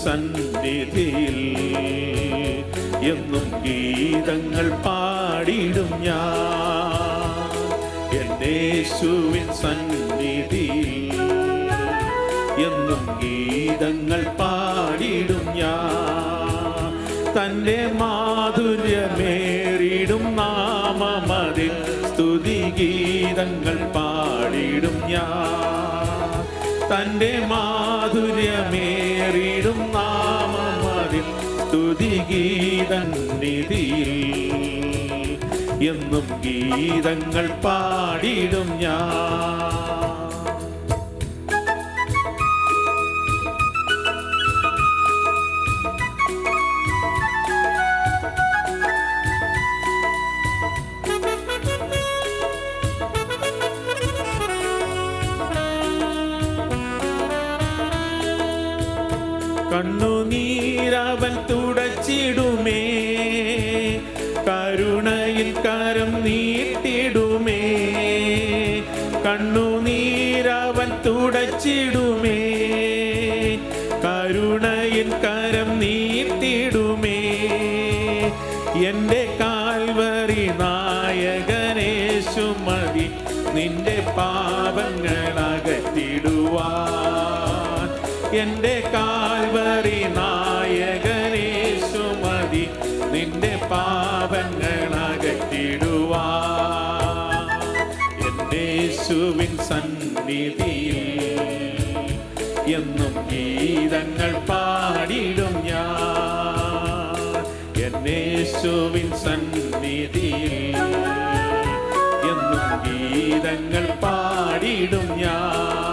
സന്നിധിയിൽ എന്നും ഗീതങ്ങൾ പാടിടും ഞാൻ എന്നേശുവിൻ സന്നിധിയിൽ എന്നും ഗീതങ്ങൾ പാടിടും ഞാൻ തന്റെ മാധുര്യമേറിടും നാമമതിൽ സ്തുതി ഗീതങ്ങൾ പാടിടും ഞാൻ തന്റെ മാധുര്യമേറിടും നാമമതിൽ സ്തുതി ഗീതന്നിധിയിൽ എന്നും ഗീതങ്ങൾ പാടിടും ഞാൻ കണ്ണുനീരവൻ തുടച്ചിടുമേ കരുണയിൽ കരം നീട്ടിടുമേ കണ്ണുനീരവൻ തുടച്ചിടുമേ കരുണയിൽ കരം നീട്ടിടുമേ എൻ്റെ കാൽവറി നായകനേശു മതി നിന്റെ പാപങ്ങളകറ്റിടുവാൻ എൻ്റെ കാൽവറി നായകനേശു മതി നിന്റെ പാപങ്ങളകറ്റിടുവാൻ എന്നേശുവിൻ സന്നിധിയിൽ എന്നും ഗീതങ്ങൾ പാടിടും ഞാൻ എന്നേശുവിൻ സന്നിധിയിൽ എന്നും ഗീതങ്ങൾ പാടിടും ഞാൻ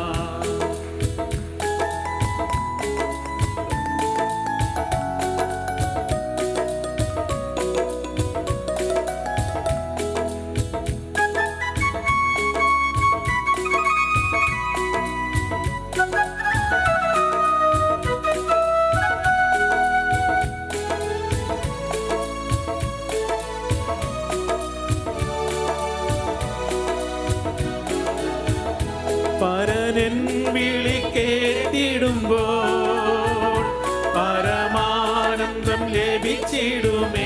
പരനൻ വിളി കേട്ടിടുമ്പോൾ പരമാനന്ദം ലഭിച്ചിടുമേ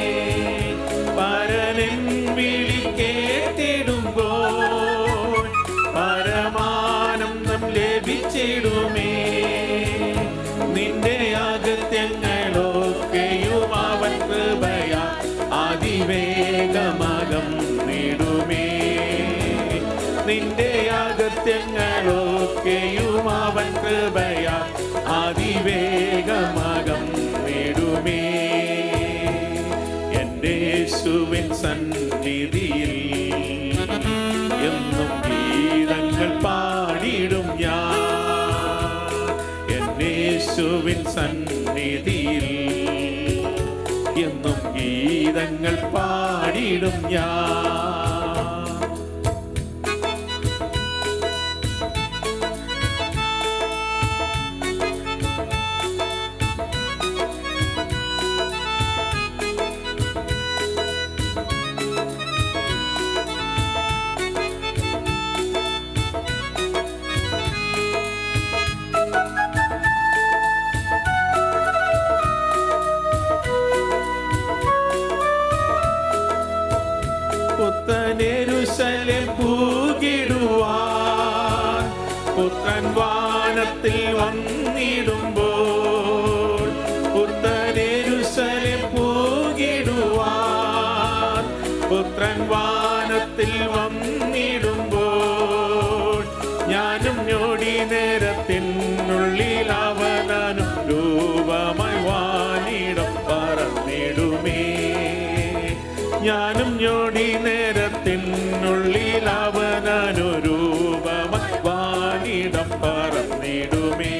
പരനൻ വിളി കേട്ടിടുമ്പോൾ പരമാനന്ദം ലഭിച്ചിടുമേ നിന്റെ അകത്യങ്ങളൊക്കെയും അവൻ കൃപയാ അതിവേഗമകം നേടുമേ നിന്റെ അകത്യങ്ങളൊക്കെയും അവൻ കൃപയാ അതിവേഗമകം നേടുമേ എൻ്റെ യേശുവിൻ സന്നിധിയിൽ എന്നും ഗീതങ്ങൾ പാടിടും ഞാൻ എൻ്റെ യേശുവിൻ സന്നിധിയിൽ എന്നും ഗീതങ്ങൾ പാടിടും ഞാൻ പുത്തനെരുശലെ പൂകിടുവാൻ പുത്തൻ വാനത്തിൽ വന്നിടുമ്പോൾ പുത്തനെരുശലെ പൂകിടുവാൻ പുത്രൻ വാനത്തിൽ വന്നിടുമ്പോൾ ഞാനും ഞൊടി നേരത്തിനുള്ളിൽ അവനാനും രൂപമായി വാനിടം പറന്നിടുമേ ഞാനും ഞൊടി നേരത്തിനുള്ളിൽ അവനൊരൂപമായി വാനിടം പറന്നിടുമേ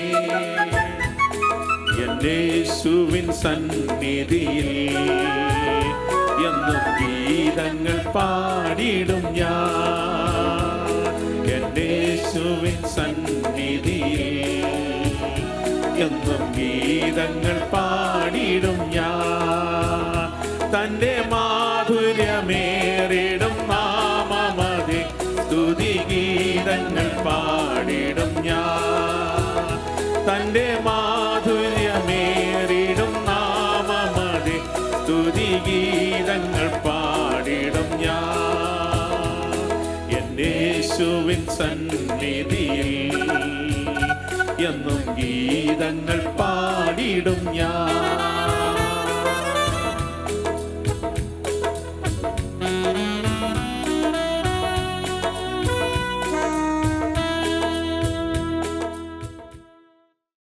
എന്നേശുവിൻ സന്നിധിയിൽ എന്നും ഗീതങ്ങൾ പാടിടും ഞാൻ എന്നേശുവിൻ സന്നിധിയിൽ എന്നും ഗീതങ്ങൾ പാടിടും ഞാൻ തൻ്റെ മാധുര്യമേറിടും നാമമതി സ്തുതി ഗീതങ്ങൾ പാടിടും ഞാൻ തൻ്റെ മാധുര്യ സ്തുതിഗീതങ്ങൾ പാടിടും ഞാൻ എന്നേശുവിൻ സന്നിധിയിൽ എന്നും ഗീതങ്ങൾ പാടിടും ഞാൻ